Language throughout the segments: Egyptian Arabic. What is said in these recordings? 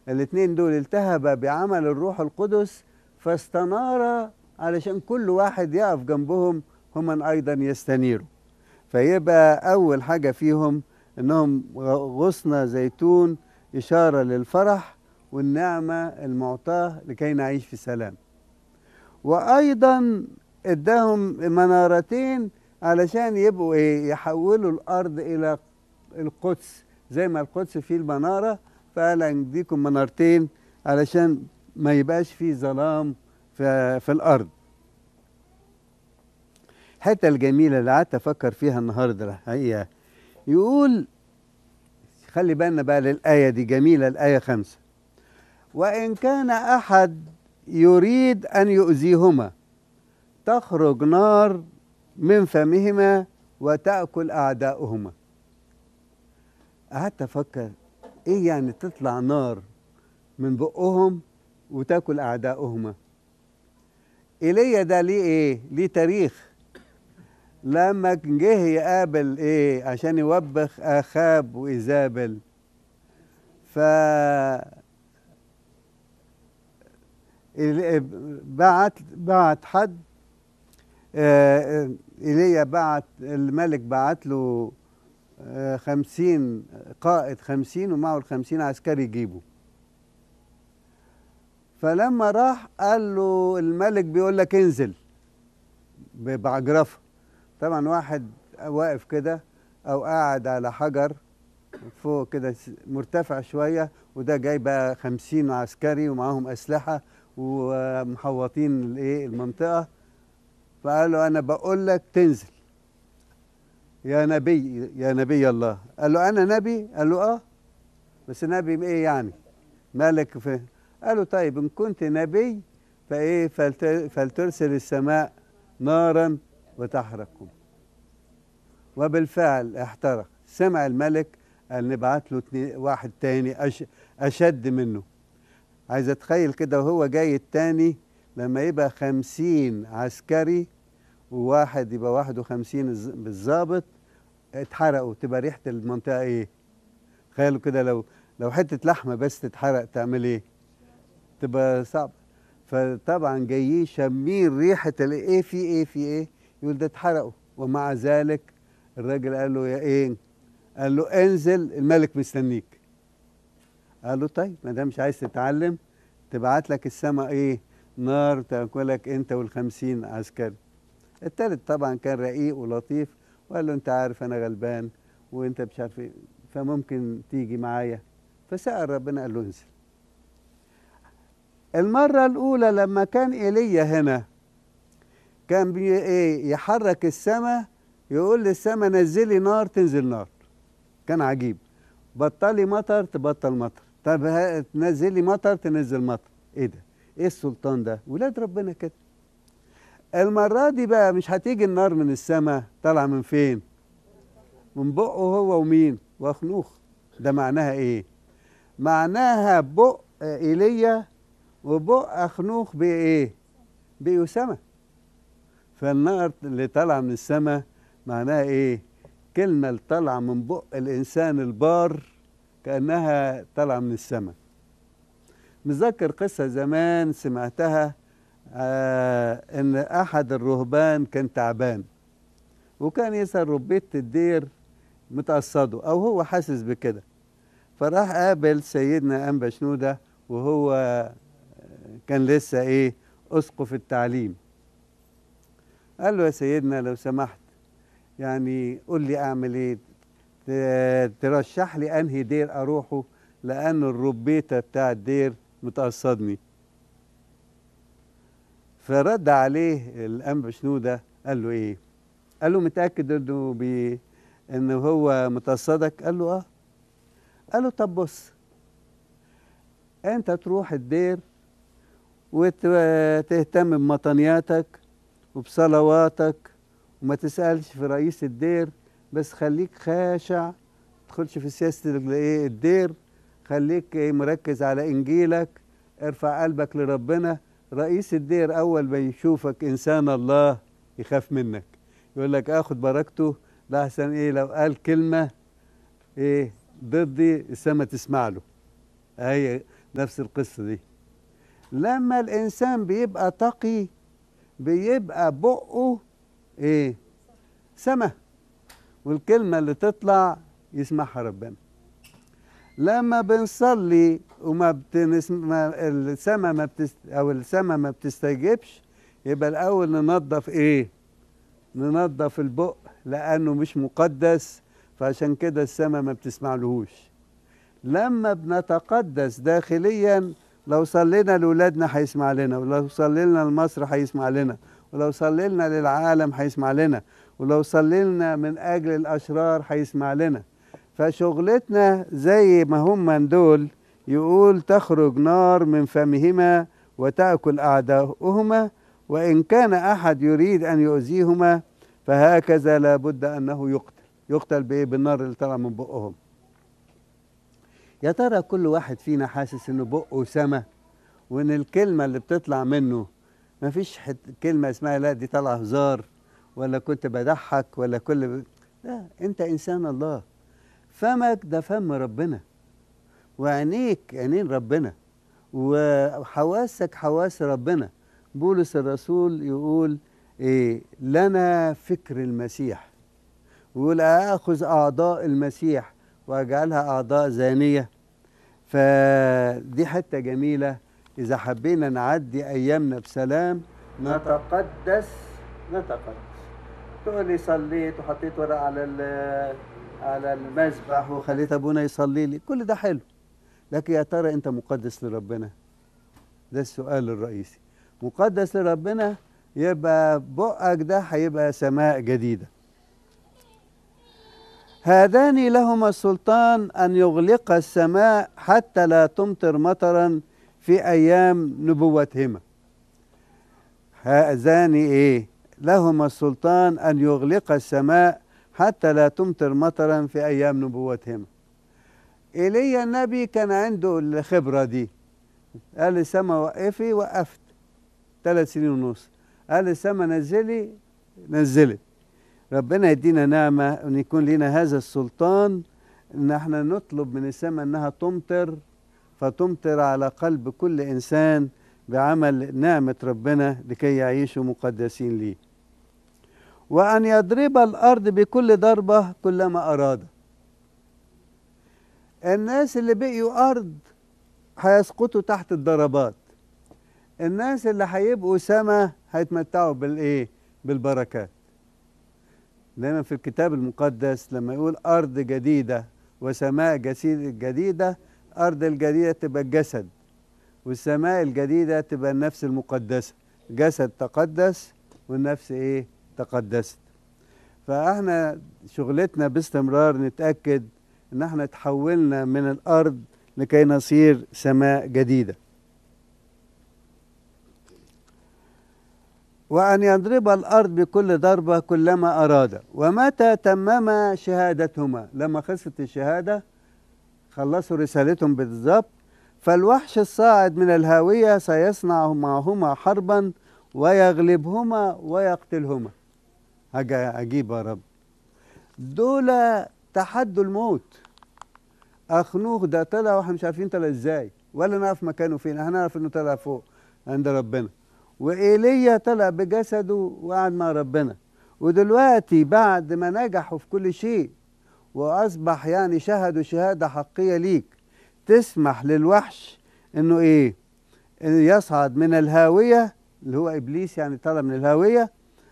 الاثنين دول التهب بعمل الروح القدس فاستنار علشان كل واحد يقف جنبهم هم ايضا يستنيروا فيبقى اول حاجه فيهم انهم غصن زيتون اشاره للفرح والنعمه المعطاه لكي نعيش في سلام وايضا اداهم منارتين علشان يبقوا ايه يحولوا الارض الى القدس زي ما القدس فيه المناره فقال نديكم منارتين علشان ما يبقاش فيه ظلام في, في الارض الحته الجميله اللي قعدت افكر فيها النهارده الحقيقه يقول خلي بالنا بقى للايه دي جميله الايه خمسة وان كان احد يريد ان يؤذيهما تخرج نار من فمهما وتاكل اعداؤهما قعدت افكر ايه يعني تطلع نار من بقهم وتاكل اعداؤهما ايليا ده ليه ايه ليه تاريخ لما جه يقابل ايه عشان يوبخ اخاب وايزابل ف بعت بعت حد ايليا بعت الملك بعت له خمسين قائد خمسين ومعه الخمسين عسكري يجيبه فلما راح قال له الملك بيقول لك انزل بعجرفه طبعا واحد واقف كده او قاعد على حجر فوق كده مرتفع شويه وده جاي بقى خمسين عسكري ومعاهم اسلحه ومحوطين الايه المنطقه فقال له انا بقول لك تنزل يا نبي يا نبي الله قال له انا نبي قال له اه بس نبي ايه يعني مالك في قال له طيب ان كنت نبي فايه فلترسل السماء نارا وتحرقكم وبالفعل احترق سمع الملك قال نبعت له واحد تاني أش أشد منه عايز أتخيل كده وهو جاي التاني لما يبقى خمسين عسكري وواحد يبقى واحد وخمسين بالظابط اتحرقوا تبقى ريحة المنطقة ايه تخيلوا كده لو لو حتة لحمة بس تتحرق تعمل ايه تبقى صعب فطبعا جايين شامين ريحة الايه في ايه في ايه يقول ده اتحرقوا ومع ذلك الراجل قال له يا ايه قال له انزل الملك مستنيك قال له طيب ما دام مش عايز تتعلم تبعت لك السماء ايه نار تاكلك انت والخمسين عسكري التالت طبعا كان رقيق ولطيف وقال له انت عارف انا غلبان وانت مش عارف ايه فممكن تيجي معايا فسأل ربنا قال له انزل المرة الأولى لما كان إيليا هنا كان بي ايه يحرك السماء يقول للسماء نزلي نار تنزل نار كان عجيب بطلي مطر تبطل مطر طب تنزلي مطر تنزل مطر ايه ده ايه السلطان ده ولاد ربنا كده المرة دي بقى مش هتيجي النار من السماء طالعة من فين من بقه هو ومين واخنوخ ده معناها ايه معناها بق ايليا وبق اخنوخ بايه بيسمى فالنار اللي طالعه من السماء معناها ايه كلمه اللي طالعه من بق الانسان البار كانها طالعه من السماء متذكر قصه زمان سمعتها آه ان احد الرهبان كان تعبان وكان يسأل ربية الدير متقصده او هو حاسس بكده فراح قابل سيدنا انبا شنوده وهو كان لسه ايه اسقف التعليم قال له يا سيدنا لو سمحت يعني قول لي اعمل ايه ترشح لي انهي دير اروحه لان الربيته بتاع الدير متقصدني فرد عليه الانبا شنوده قال له ايه قال له متاكد انه بي انه هو متقصدك قال له اه قال له طب بص انت تروح الدير وتهتم بمطنياتك وبصلواتك وما تسألش في رئيس الدير بس خليك خاشع تدخلش في سياسة الايه الدير خليك مركز على إنجيلك ارفع قلبك لربنا رئيس الدير أول ما يشوفك إنسان الله يخاف منك يقول لك آخد بركته لأحسن إيه لو قال كلمة إيه ضدي السما تسمع له هي نفس القصة دي لما الإنسان بيبقى تقي بيبقى بقه إيه سما والكلمة اللي تطلع يسمعها ربنا لما بنصلي وما بتنس... ما السما ما بتست... او السما ما بتستجيبش يبقى الاول ننظف ايه ننظف البق لانه مش مقدس فعشان كده السما ما بتسمعلهوش لما بنتقدس داخليا لو صلينا لاولادنا هيسمع لنا ولو صلينا لمصر هيسمع لنا ولو صلينا للعالم هيسمع لنا ولو صلينا من اجل الاشرار هيسمع لنا فشغلتنا زي ما هم من دول يقول تخرج نار من فمهما وتأكل أعداؤهما وإن كان أحد يريد أن يؤذيهما فهكذا لابد أنه يقتل يقتل بإيه بالنار اللي طلع من بقهم يا ترى كل واحد فينا حاسس إنه بقه سما وإن الكلمة اللي بتطلع منه ما فيش كلمة اسمها لا دي طالعة هزار ولا كنت بضحك ولا كل لا أنت إنسان الله فمك ده فم ربنا وعينيك عينين ربنا وحواسك حواس ربنا بولس الرسول يقول إيه لنا فكر المسيح ويقول آخذ أعضاء المسيح وأجعلها أعضاء زانية فدي حتة جميلة إذا حبينا نعدي أيامنا بسلام نتقدس نتقدس تقول لي صليت وحطيت ورق على على المذبح وخليت ابونا يصلي لي كل ده حلو لكن يا ترى انت مقدس لربنا ده السؤال الرئيسي مقدس لربنا يبقى بقك ده هيبقى سماء جديدة هذان لهما السلطان أن يغلق السماء حتى لا تمطر مطرا في أيام نبوتهما هذان إيه لهما السلطان أن يغلق السماء حتى لا تمطر مطرا في أيام نبوتهما إيليا النبي كان عنده الخبرة دي قال السما وقفي وقفت ثلاث سنين ونص قال السما نزلي نزلت ربنا يدينا نعمة أن يكون لنا هذا السلطان أن احنا نطلب من السماء أنها تمطر فتمطر على قلب كل إنسان بعمل نعمة ربنا لكي يعيشوا مقدسين ليه وأن يضرب الأرض بكل ضربة كلما أراد الناس اللي بقيوا أرض هيسقطوا تحت الضربات الناس اللي هيبقوا سما هيتمتعوا بالإيه؟ بالبركات دايما في الكتاب المقدس لما يقول أرض جديدة وسماء جديدة أرض الجديدة تبقى الجسد والسماء الجديدة تبقى النفس المقدسة جسد تقدس والنفس إيه؟ تقدست فاحنا شغلتنا باستمرار نتأكد ان احنا تحولنا من الارض لكي نصير سماء جديدة وأن يضرب الأرض بكل ضربة كلما أراد ومتى تمم شهادتهما لما خلصت الشهادة خلصوا رسالتهم بالضبط فالوحش الصاعد من الهاوية سيصنع معهما حربا ويغلبهما ويقتلهما حاجة عجيبة يا رب دول تحدوا الموت أخنوخ ده طلع واحنا مش عارفين طلع ازاي ولا نعرف مكانه فين احنا نعرف انه طلع فوق عند ربنا وإيليا طلع بجسده وقعد مع ربنا ودلوقتي بعد ما نجحوا في كل شيء وأصبح يعني شهدوا شهادة حقية ليك تسمح للوحش إنه إيه؟ إنه يصعد من الهاوية اللي هو إبليس يعني طلع من الهاوية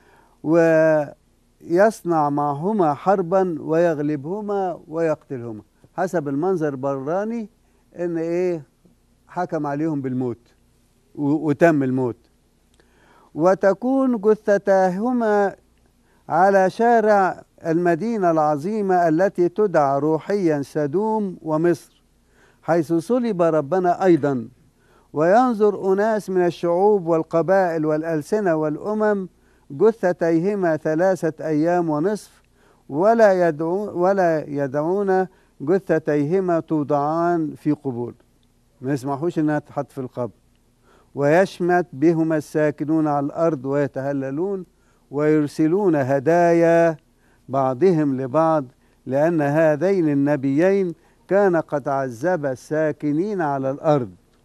ويصنع معهما حربا ويغلبهما ويقتلهما حسب المنظر البراني ان ايه حكم عليهم بالموت وتم الموت وتكون جثتاهما على شارع المدينة العظيمة التي تدعى روحيا سدوم ومصر حيث صلب ربنا أيضا وينظر أناس من الشعوب والقبائل والألسنة والأمم جثتيهما ثلاثة أيام ونصف ولا يدعو ولا يدعون جثتيهما توضعان في قبور ما يسمحوش انها تحط في القبر ويشمت بهما الساكنون على الارض ويتهللون ويرسلون هدايا بعضهم لبعض لان هذين النبيين كان قد عذب الساكنين على الارض